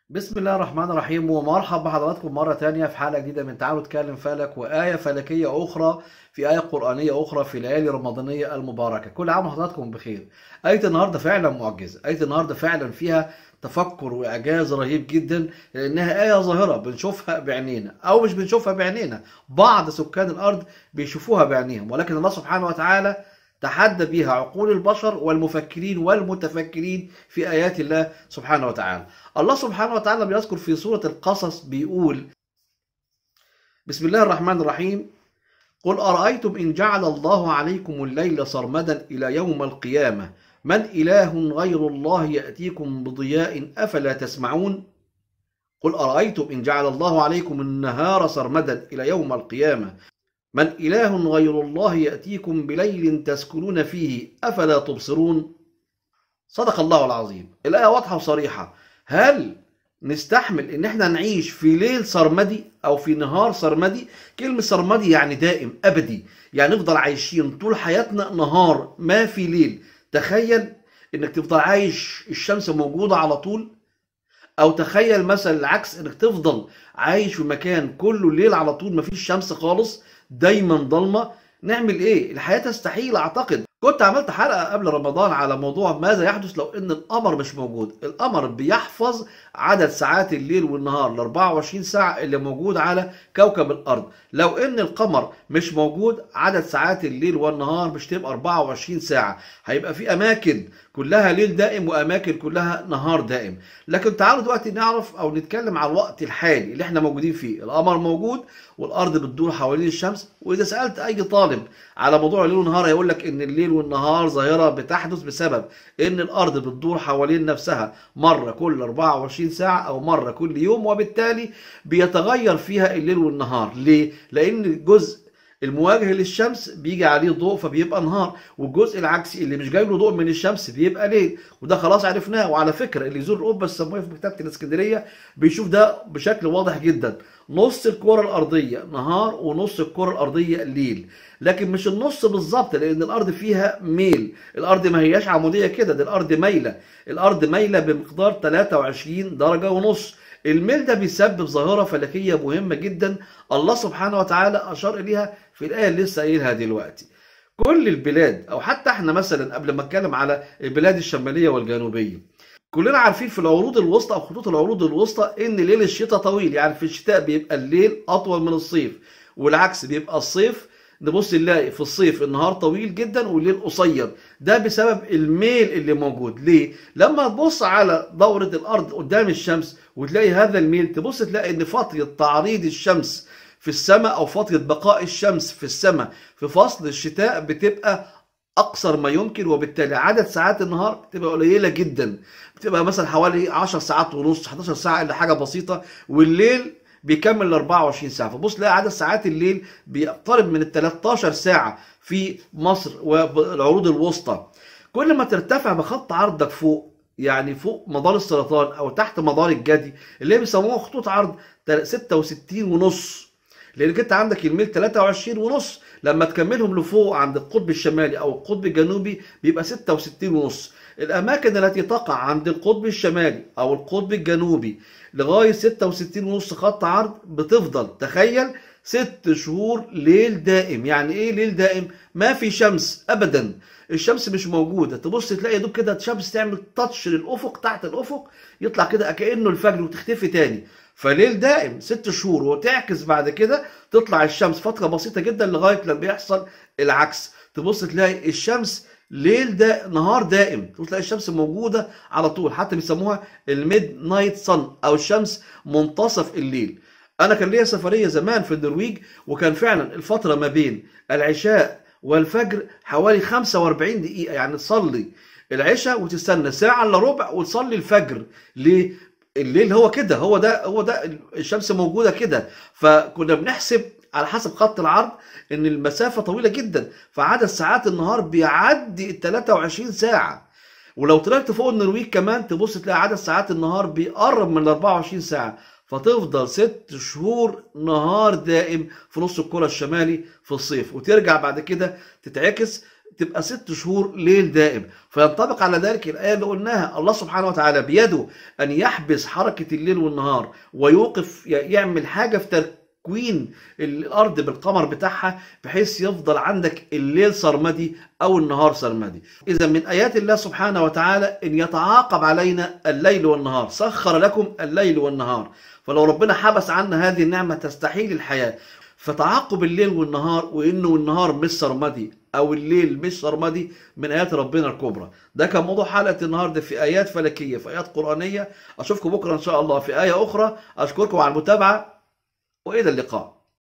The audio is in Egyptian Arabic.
بسم الله الرحمن الرحيم ومرحبا بحضراتكم مرة تانية في حلقة جديدة من تعالوا نتكلم فلك وآية فلكية أخرى في آية قرآنية أخرى في الليالي الرمضانية المباركة كل عام وحضراتكم بخير آية النهاردة فعلا معجزة آية النهاردة فعلا فيها تفكر وإعجاز رهيب جدا لأنها آية ظاهرة بنشوفها بعينينا أو مش بنشوفها بعينينا بعض سكان الأرض بيشوفوها بعينيهم ولكن الله سبحانه وتعالى تحدى بها عقول البشر والمفكرين والمتفكرين في آيات الله سبحانه وتعالى الله سبحانه وتعالى بيذكر في سورة القصص بيقول بسم الله الرحمن الرحيم قل أرأيتم إن جعل الله عليكم الليل سرمدا إلى يوم القيامة من إله غير الله يأتيكم بضياء أفلا تسمعون قل أرأيتم إن جعل الله عليكم النهار سرمدا إلى يوم القيامة من إله غير الله يأتيكم بليل تسكنون فيه أفلا تبصرون صدق الله العظيم الآية واضحة وصريحة هل نستحمل ان احنا نعيش في ليل سرمدي او في نهار سرمدي كلمة سرمدي يعني دائم ابدي يعني نفضل عايشين طول حياتنا نهار ما في ليل تخيل انك تفضل عايش الشمس موجودة على طول او تخيل مثلا العكس انك تفضل عايش في مكان كله ليل على طول مفيش شمس خالص دايما ضلمه نعمل ايه الحياه تستحيل اعتقد كنت عملت حلقه قبل رمضان على موضوع ماذا يحدث لو ان القمر مش موجود القمر بيحفظ عدد ساعات الليل والنهار ال 24 ساعه اللي موجود على كوكب الارض لو ان القمر مش موجود عدد ساعات الليل والنهار مش تبقى 24 ساعه هيبقى في اماكن كلها ليل دائم واماكن كلها نهار دائم لكن تعالوا دلوقتي نعرف او نتكلم على الوقت الحالي اللي احنا موجودين فيه القمر موجود والارض بتدور حوالين الشمس واذا سالت اي طالب على موضوع الليل والنهار هيقول لك ان الليل والنهار ظاهره بتحدث بسبب ان الارض بتدور حوالين نفسها مره كل 24 ساعه او مره كل يوم وبالتالي بيتغير فيها الليل والنهار ليه لان الجزء المواجه للشمس بيجي عليه ضوء فبيبقى نهار والجزء العكسي اللي مش جاي له ضوء من الشمس بيبقى ليل وده خلاص عرفناه وعلى فكره اللي يزور القبه السماويه في مكتبه الاسكندريه بيشوف ده بشكل واضح جدا نص الكره الارضيه نهار ونص الكره الارضيه ليل لكن مش النص بالظبط لان الارض فيها ميل الارض ما هياش عموديه كده دي الارض مايله الارض مايله بمقدار 23 درجه ونص الميل ده بيسبب ظاهره فلكيه مهمه جدا الله سبحانه وتعالى اشار اليها في الايه اللي لسه قايلها دلوقتي كل البلاد او حتى احنا مثلا قبل ما اتكلم على البلاد الشماليه والجنوبيه كلنا عارفين في العروض الوسطى او خطوط العروض الوسطى ان ليل الشتاء طويل يعني في الشتاء بيبقى الليل اطول من الصيف والعكس بيبقى الصيف نبص نلاقي في الصيف النهار طويل جدا والليل قصير ده بسبب الميل اللي موجود ليه لما تبص على دورة الارض قدام الشمس وتلاقي هذا الميل تبص تلاقي ان فترة تعريض الشمس في السماء او فترة بقاء الشمس في السماء في فصل الشتاء بتبقى اقصر ما يمكن وبالتالي عدد ساعات النهار بتبقى قليله جدا بتبقى مثلا حوالي 10 ساعات ونص 11 ساعه الا حاجه بسيطه والليل بيكمل ال 24 ساعه فبص تلاقي عدد ساعات الليل بيقترب من ال 13 ساعه في مصر والعروض الوسطى كل ما ترتفع بخط عرضك فوق يعني فوق مدار السرطان او تحت مدار الجدي اللي هي بيسموها خطوط عرض 66 ونص لانك انت عندك الميل 23 ونص لما تكملهم لفوق عند القطب الشمالي او القطب الجنوبي بيبقى 66 ونص الاماكن التي تقع عند القطب الشمالي او القطب الجنوبي لغايه 66 ونص خط عرض بتفضل تخيل ست شهور ليل دائم يعني ايه ليل دائم ما في شمس ابدا الشمس مش موجوده تبص تلاقي دوب كده الشمس تعمل تاتش للافق تحت الافق يطلع كده كانه الفجر وتختفي تاني فليل دائم ست شهور وتعكس بعد كده تطلع الشمس فتره بسيطه جدا لغايه لما يحصل العكس تبص تلاقي الشمس ليل دا نهار دائم تلاقي الشمس موجوده على طول حتى بيسموها الميد نايت صن او الشمس منتصف الليل انا كان ليا سفريه زمان في النرويج وكان فعلا الفتره ما بين العشاء والفجر حوالي 45 دقيقه يعني تصلي العشاء وتستنى ساعه الا ربع وتصلي الفجر ليه الليل هو كده هو ده هو ده الشمس موجوده كده فكنا بنحسب على حسب خط العرض ان المسافه طويله جدا فعدد ساعات النهار بيعدي ال 23 ساعه ولو طلعت فوق النرويج كمان تبص تلاقي عدد ساعات النهار بيقرب من ال 24 ساعه فتفضل ست شهور نهار دائم في نص الكرة الشمالي في الصيف وترجع بعد كده تتعكس تبقى ست شهور ليل دائم فينطبق على ذلك الآية اللي قلناها الله سبحانه وتعالى بيده أن يحبس حركة الليل والنهار ويوقف يعمل حاجة في تكوين الأرض بالقمر بتاعها بحيث يفضل عندك الليل سرمدي أو النهار سرمدي إذا من آيات الله سبحانه وتعالى أن يتعاقب علينا الليل والنهار سخر لكم الليل والنهار فلو ربنا حبس عنا هذه النعمة تستحيل الحياة فتعاقب الليل والنهار وانه النهار مش سرمدي او الليل مش سرمدي من ايات ربنا الكبرى ده كان موضوع حلقه النهارده في ايات فلكيه في ايات قرانيه اشوفكم بكره ان شاء الله في ايه اخرى اشكركم على المتابعه والى اللقاء